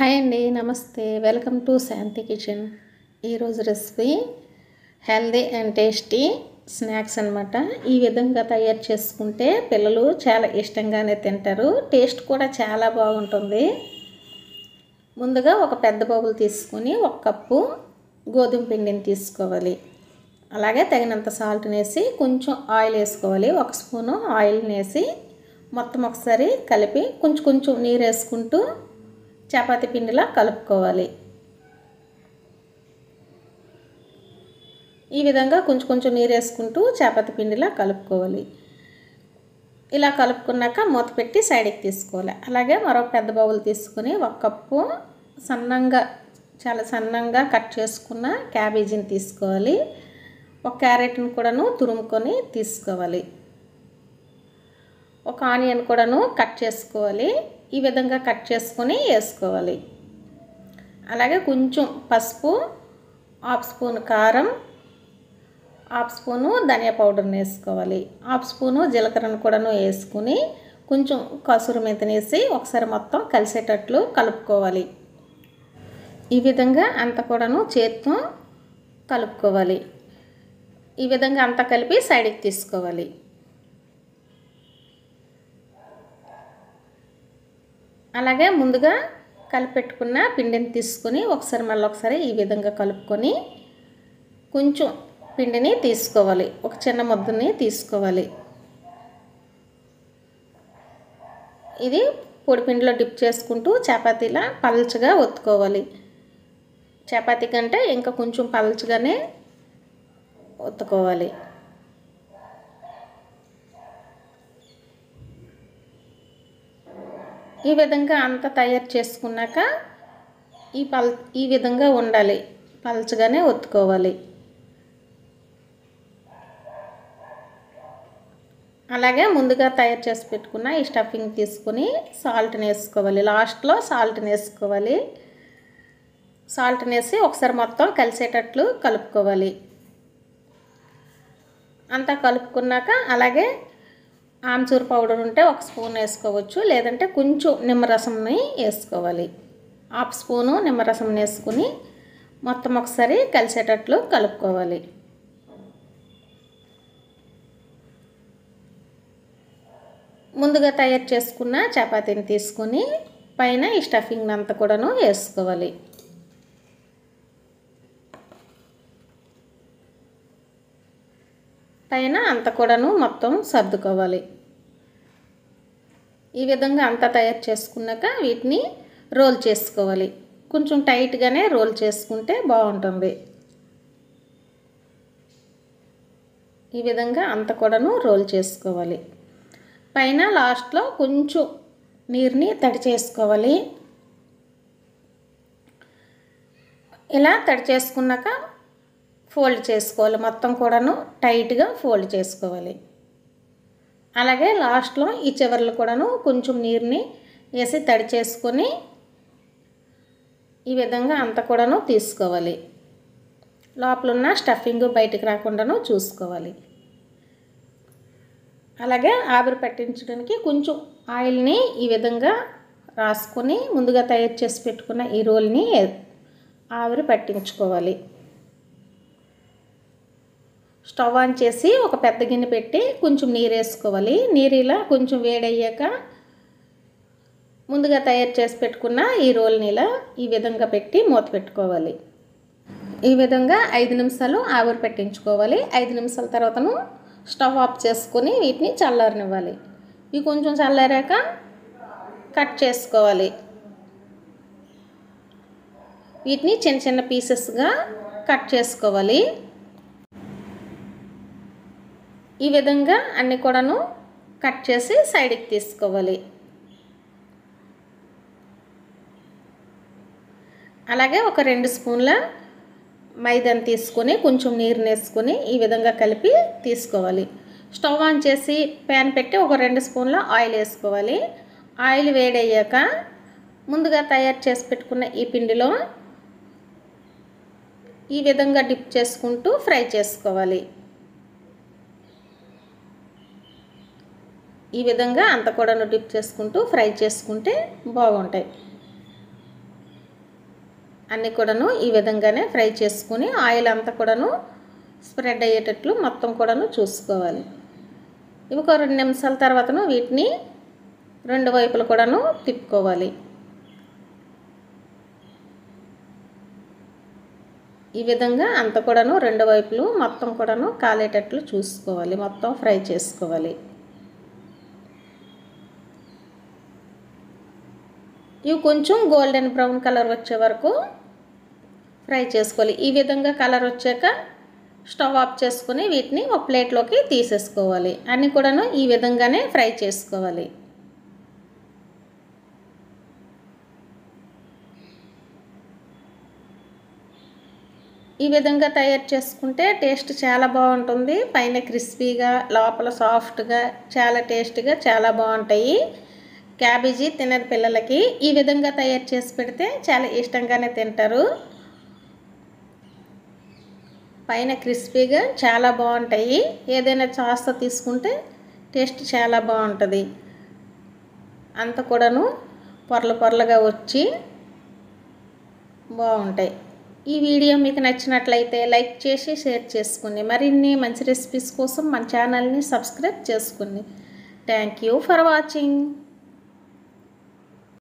hi అండి నమస్తే welcome to Shanti kitchen ఈరోజు recipe healthy and tasty snacks అన్నమాట ఈ విధంగా తయారు చేసుకుంటే పిల్లలు చాలా ఇష్టంగానే తింటారు టేస్ట్ కూడా చాలా బాగుంటుంది ముందుగా ఒక పెద్ద బౌల్ తీసుకొని ఒక కప్పు గోధుమ పిండిని తీసుకోవాలి అలాగే తగినంత సాల్ట్ వేసి కొంచెం ఆయిల్ వేసుకోవాలి ఒక స్పూను ఆయిల్ వేసి మొత్తం ఒకసారి కలిపి కొంచెం కొంచెం నీరు వేసుకుంటూ చపాతీ పిండిలా కలుపుకోవాలి ఈ విధంగా కొంచెం కొంచెం నీరు వేసుకుంటూ చపాతీ పిండిలా కలుపుకోవాలి ఇలా కలుపుకున్నాక మూత పెట్టి సైడ్కి తీసుకోవాలి అలాగే మరొక పెద్ద బౌల్ తీసుకొని ఒక కప్పు సన్నంగా చాలా సన్నంగా కట్ చేసుకున్న క్యాబేజీని తీసుకోవాలి ఒక క్యారెట్ని కూడాను తురుముకొని తీసుకోవాలి ఒక ఆనియన్ కూడాను కట్ చేసుకోవాలి ఈ విధంగా కట్ చేసుకొని వేసుకోవాలి అలాగే కొంచెం పసుపు హాఫ్ స్పూన్ కారం హాఫ్ స్పూను ధనియా పౌడర్ని వేసుకోవాలి హాఫ్ స్పూను జీలకర్రను కూడాను వేసుకుని కొంచెం కసూరు మెంతినేసి ఒకసారి మొత్తం కలిసేటట్లు కలుపుకోవాలి ఈ విధంగా అంత కూడాను చేత్తో కలుపుకోవాలి ఈ విధంగా అంతా కలిపి సైడ్కి తీసుకోవాలి అలాగే ముందుగా కలిపెట్టుకున్న పిండిని తీసుకొని ఒకసారి మళ్ళీ ఒకసారి ఈ విధంగా కలుపుకొని కొంచెం పిండిని తీసుకోవాలి ఒక చిన్న ముద్దని తీసుకోవాలి ఇది పొడి పిండిలో డిప్ చేసుకుంటూ చపాతీలా పల్చగా ఒత్తుకోవాలి చపాతీ కంటే ఇంకా కొంచెం పల్చగానే ఒత్తుకోవాలి ఈ విధంగా అంతా తయారు చేసుకున్నాక ఈ పల్ ఈ విధంగా ఉండాలి పల్చగానే ఒత్తుకోవాలి అలాగే ముందుగా తయారు చేసి పెట్టుకున్న ఈ స్టఫింగ్ తీసుకొని సాల్ట్ని వేసుకోవాలి లాస్ట్లో సాల్ట్ని వేసుకోవాలి సాల్ట్ని వేసి ఒకసారి మొత్తం కలిసేటట్లు కలుపుకోవాలి అంతా కలుపుకున్నాక అలాగే ఆమ్చూర్ పౌడర్ ఉంటే ఒక స్పూన్ వేసుకోవచ్చు లేదంటే కొంచెం నిమ్మరసంని వేసుకోవాలి హాఫ్ స్పూను నిమ్మరసం వేసుకుని మొత్తం ఒకసారి కలిసేటట్లు కలుపుకోవాలి ముందుగా తయారు చేసుకున్న చపాతీని తీసుకొని పైన ఈ స్టఫింగ్ అంతా కూడాను వేసుకోవాలి పైన అంత కూడాను మొత్తం సర్దుకోవాలి ఈ విధంగా అంతా తయారు చేసుకున్నాక వీటిని రోల్ చేసుకోవాలి కొంచెం టైట్గానే రోల్ చేసుకుంటే బాగుంటుంది ఈ విధంగా అంత కూడాను రోల్ చేసుకోవాలి పైన లాస్ట్లో కొంచెం నీరుని తడి చేసుకోవాలి ఇలా తడి చేసుకున్నాక ఫోల్డ్ చేసుకోవాలి మొత్తం కూడాను టైట్గా ఫోల్డ్ చేసుకోవాలి అలాగే లాస్ట్లో ఈ చివర్లు కూడాను కొంచెం నీరుని వేసి తడి చేసుకొని ఈ విధంగా అంత కూడాను తీసుకోవాలి లోపల ఉన్న స్టఫింగ్ బయటికి రాకుండాను చూసుకోవాలి అలాగే ఆవిరి పట్టించడానికి కొంచెం ఆయిల్ని ఈ విధంగా రాసుకొని ముందుగా తయారు చేసి పెట్టుకున్న ఈ రోల్ని ఆవిరి పట్టించుకోవాలి స్టవ్ ఆన్ చేసి ఒక పెద్ద గిన్నె పెట్టి కొంచెం నీరు వేసుకోవాలి నీరు ఇలా కొంచెం వేడయ్యాక ముందుగా తయారు చేసి పెట్టుకున్న ఈ రోల్ని ఇలా ఈ విధంగా పెట్టి మూత పెట్టుకోవాలి ఈ విధంగా ఐదు నిమిషాలు ఆవిరి పెట్టించుకోవాలి ఐదు నిమిషాల తర్వాతను స్టవ్ ఆఫ్ చేసుకొని వీటిని చల్లారనివ్వాలి ఇవి కొంచెం చల్లారాక కట్ చేసుకోవాలి వీటిని చిన్న చిన్న పీసెస్గా కట్ చేసుకోవాలి ఈ విధంగా అన్నీ కూడాను కట్ చేసి సైడ్కి తీసుకోవాలి అలాగే ఒక రెండు స్పూన్ల మైదాని తీసుకొని కొంచెం నీరుని వేసుకొని ఈ విధంగా కలిపి తీసుకోవాలి స్టవ్ ఆన్ చేసి ప్యాన్ పెట్టి ఒక రెండు స్పూన్ల ఆయిల్ వేసుకోవాలి ఆయిల్ వేడయ్యాక ముందుగా తయారు చేసి పెట్టుకున్న ఈ పిండిలో ఈ విధంగా డిప్ చేసుకుంటూ ఫ్రై చేసుకోవాలి ఈ విధంగా అంత కూడాను డిప్ చేసుకుంటూ ఫ్రై చేసుకుంటే బాగుంటాయి అన్నీ కూడాను ఈ విధంగానే ఫ్రై చేసుకుని ఆయిల్ అంతా కూడాను స్ప్రెడ్ అయ్యేటట్లు మొత్తం కూడాను చూసుకోవాలి ఇవి ఒక రెండు నిమిషాల తర్వాతను వీటిని రెండు వైపులు కూడాను తిప్పుకోవాలి ఈ విధంగా అంత కూడాను రెండు వైపులు మొత్తం కూడాను కాలేటట్లు చూసుకోవాలి మొత్తం ఫ్రై చేసుకోవాలి ఇవి కొంచెం గోల్డెన్ బ్రౌన్ కలర్ వచ్చే వరకు ఫ్రై చేసుకోవాలి ఈ విధంగా కలర్ వచ్చాక స్టవ్ ఆఫ్ చేసుకుని వీటిని ఒక ప్లేట్లోకి తీసేసుకోవాలి అన్నీ కూడాను ఈ విధంగానే ఫ్రై చేసుకోవాలి ఈ విధంగా తయారు చేసుకుంటే టేస్ట్ చాలా బాగుంటుంది పైన క్రిస్పీగా లోపల సాఫ్ట్గా చాలా టేస్ట్గా చాలా బాగుంటాయి క్యాబేజీ తినని పిల్లలకి ఈ విధంగా తయారు చేసి పెడితే చాలా ఇష్టంగానే తింటారు పైన క్రిస్పీగా చాలా బాగుంటాయి ఏదైనా చాస్తో తీసుకుంటే టేస్ట్ చాలా బాగుంటుంది అంత కూడాను పొరలు పొరలుగా వచ్చి బాగుంటాయి ఈ వీడియో మీకు నచ్చినట్లయితే లైక్ చేసి షేర్ చేసుకోండి మరిన్ని మంచి రెసిపీస్ కోసం మన ఛానల్ని సబ్స్క్రైబ్ చేసుకోండి థ్యాంక్ యూ ఫర్ వాచింగ్